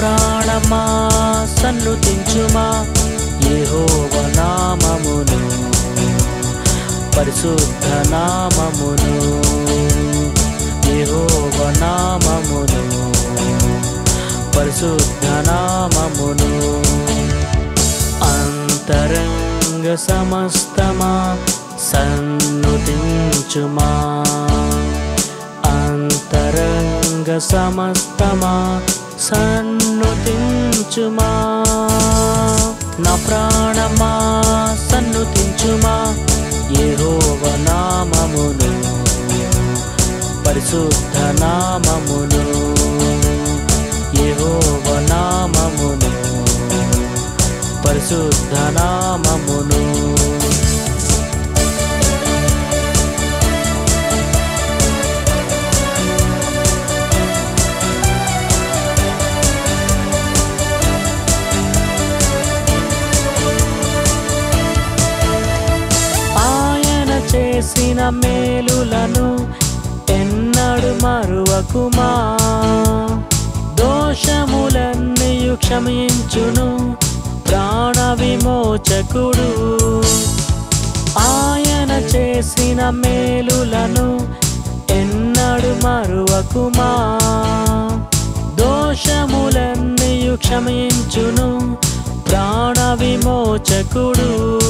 ప్రాణమా సన్నుతించుమా యెహోవ నామమును పరిశుద్ధ నామమును యెహోవ నామమును పరిశుద్ధ నామమును అంతరంగ సమస్తమా సన్నుతించుమా అంతరంగ సమస్తమా సన్నుతించుమా నా ప్రాణమా సన్నుతించుమా యెహోవ నామమును పరిశుద్ధ నామమును యెహోవ నామమును పరిశుద్ధ నామమును ఆయన చేసిన మేలులను ఎన్నడు మరువకుమా దోషములన్నీయు క్షమించును ప్రాణ విమోచకుడు ఆయన చేసిన మేలులను ఎన్నడు మరువకుమా దోషములన్నీయు క్షమించును ప్రాణ విమోచకుడు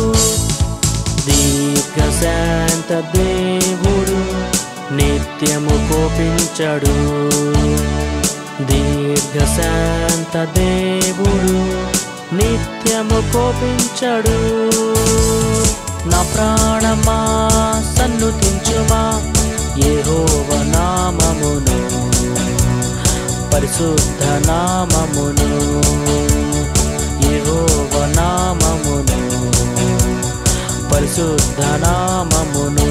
దీర్ఘశాంత దేవుడు నిత్యము కోపించడు దీర్ఘశాంత దేవుడు నిత్యము కోపించడు నా ప్రాణమా సన్నుతించుమా యెహోవ నామమును పరిశుద్ధ నామమును యెహోవ నామమును పరిశుద్ధ నామమును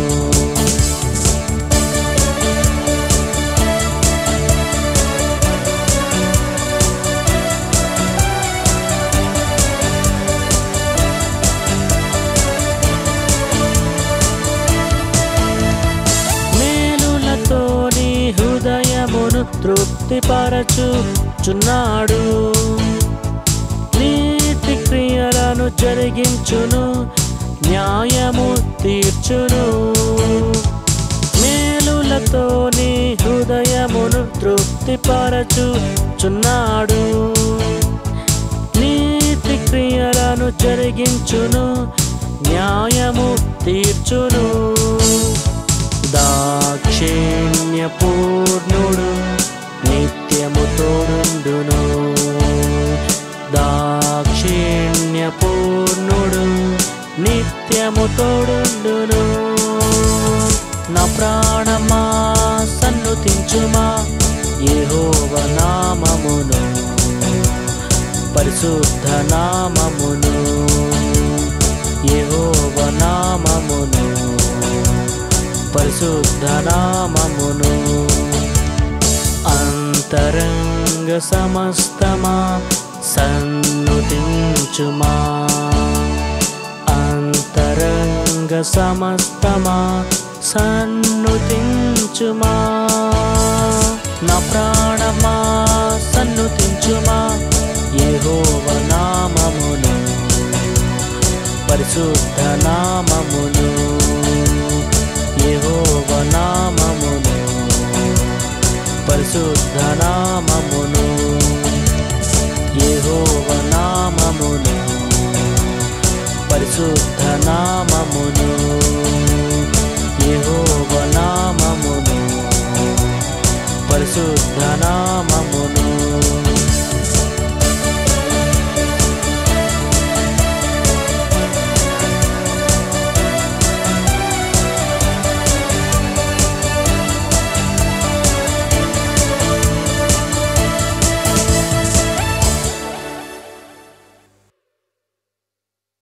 మేలులతో నీ హృదయమును తృప్తిపరచుచున్నాడు నీతి క్రియలను జరిగించును న్యాయము తీర్చును మేలులతో నీ హృదయమును తృప్తిపరచుచున్నాడు నీతి క్రియలను జరిగించును న్యాయము తీర్చును దాక్షిణ్య పూర్ణుడు నిత్యము తోడుండును దాక్షిణ్య పూర్ణుడు నిత్యము తోడుండును నా ప్రాణమా సన్నుతించుమా యెహోవ నామమును పరిశుద్ధ నామమును యెహోవ నామమును పరిశుద్ధ నామమును అంతరంగ సమస్తమా సన్నుతించుమా అంతరంగ సమస్తమా సన్నుతించుమా నా ప్రాణమా సన్నుతించుమా యెహోవ నామమును పరిశుద్ధ నామమును యెహోవ నామమును పరిశుద్ధ నామమును యెహోవ నామమును పరిశుద్ధ